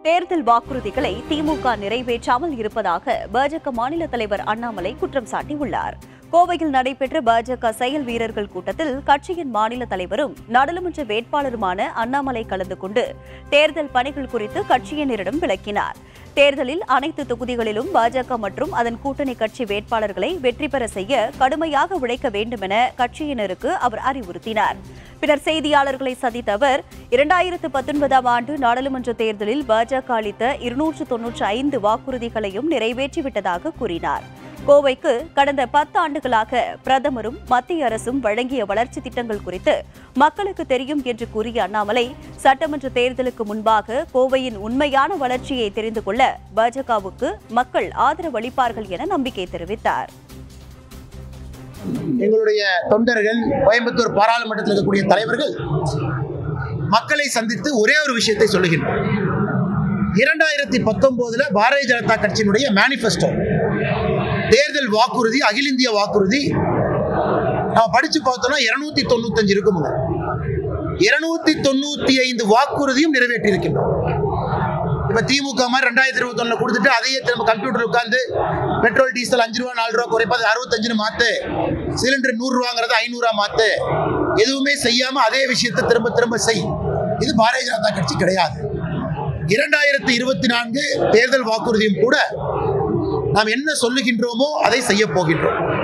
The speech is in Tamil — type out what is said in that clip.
தேர்தல் வாக்குறுதிகளை திமுக நிறைவேற்றாமல் இருப்பதாக பாஜக மாநில தலைவர் அண்ணாமலை குற்றம் சாட்டியுள்ளார் கோவையில் நடைபெற்ற பாஜக செயல் வீரர்கள் கூட்டத்தில் கட்சியின் மாநில தலைவரும் நாடாளுமன்ற வேட்பாளருமான அண்ணாமலை கலந்து கொண்டு தேர்தல் பணிகள் குறித்து கட்சியினரிடம் விளக்கினார் தேர்தலில் அனைத்து தொகுதிகளிலும் பாஜக மற்றும் அதன் கூட்டணி கட்சி வேட்பாளர்களை வெற்றி பெற செய்ய கடுமையாக உழைக்க வேண்டுமென கட்சியினருக்கு அவர் அறிவுறுத்தினார் பின்னர் செய்தியாளர்களை சந்தித்த அவர் இரண்டாயிரத்து பத்தொன்பதாம் ஆண்டு நாடாளுமன்ற தேர்தலில் பாஜக அளித்த இருநூற்று தொன்னூற்றி ஐந்து வாக்குறுதிகளையும் நிறைவேற்றிவிட்டதாக கூறினார் கோவைக்கு கடந்த பத்து ஆண்டுகளாக பிரதமரும் மத்திய அரசும் வழங்கிய வளர்ச்சி திட்டங்கள் குறித்து மக்களுக்கு தெரியும் என்று கூறிய அண்ணாமலை சட்டமன்ற தேர்தலுக்கு முன்பாக கோவையின் உண்மையான வளர்ச்சியை தெரிந்து கொள்ள பாஜகவுக்கு மக்கள் ஆதரவு அளிப்பார்கள் என நம்பிக்கை தெரிவித்தார் எங்களுடைய தொண்டர்கள் கோயம்புத்தூர் பாராளுமன்றத்தில் இருக்கக்கூடிய தலைவர்கள் மக்களை சந்தித்து ஒரே ஒரு விஷயத்தை சொல்லுகின்றனர் இரண்டாயிரத்தி பத்தொன்பதுல பாரதிய ஜனதா கட்சியினுடைய மேனிஃபெஸ்டோ தேர்தல் வாக்குறுதி அகில இந்திய வாக்குறுதி நம்ம படிச்சு பார்த்தோம்னா இருநூத்தி தொண்ணூத்தஞ்சு இருக்குமுங்க இருநூத்தி தொண்ணூத்தி ஐந்து வாக்குறுதியும் நிறைவேற்றி இருக்கின்றோம் இப்ப திமுக மாதிரி ரெண்டாயிரத்தி இருபத்தி ஒண்ணுல கொடுத்துட்டு அதையே திரும்ப கம்ப்யூட்டர் உட்கார்ந்து பெட்ரோல் டீசல் அஞ்சு ரூபா நாலு ரூபா குறைப்பது அறுபத்தஞ்சுன்னு மாத்து சிலிண்டர் நூறு ரூபாங்கிறத ஐநூறுரூவா மாத்து எதுவுமே செய்யாம அதே விஷயத்தை திரும்ப திரும்ப செய் இது பாரதிய ஜனதா கட்சி கிடையாது இரண்டாயிரத்தி இருபத்தி நான்கு தேர்தல் வாக்குறுதியும் கூட நாம் என்ன சொல்லுகின்றோமோ அதை செய்ய போகின்றோம்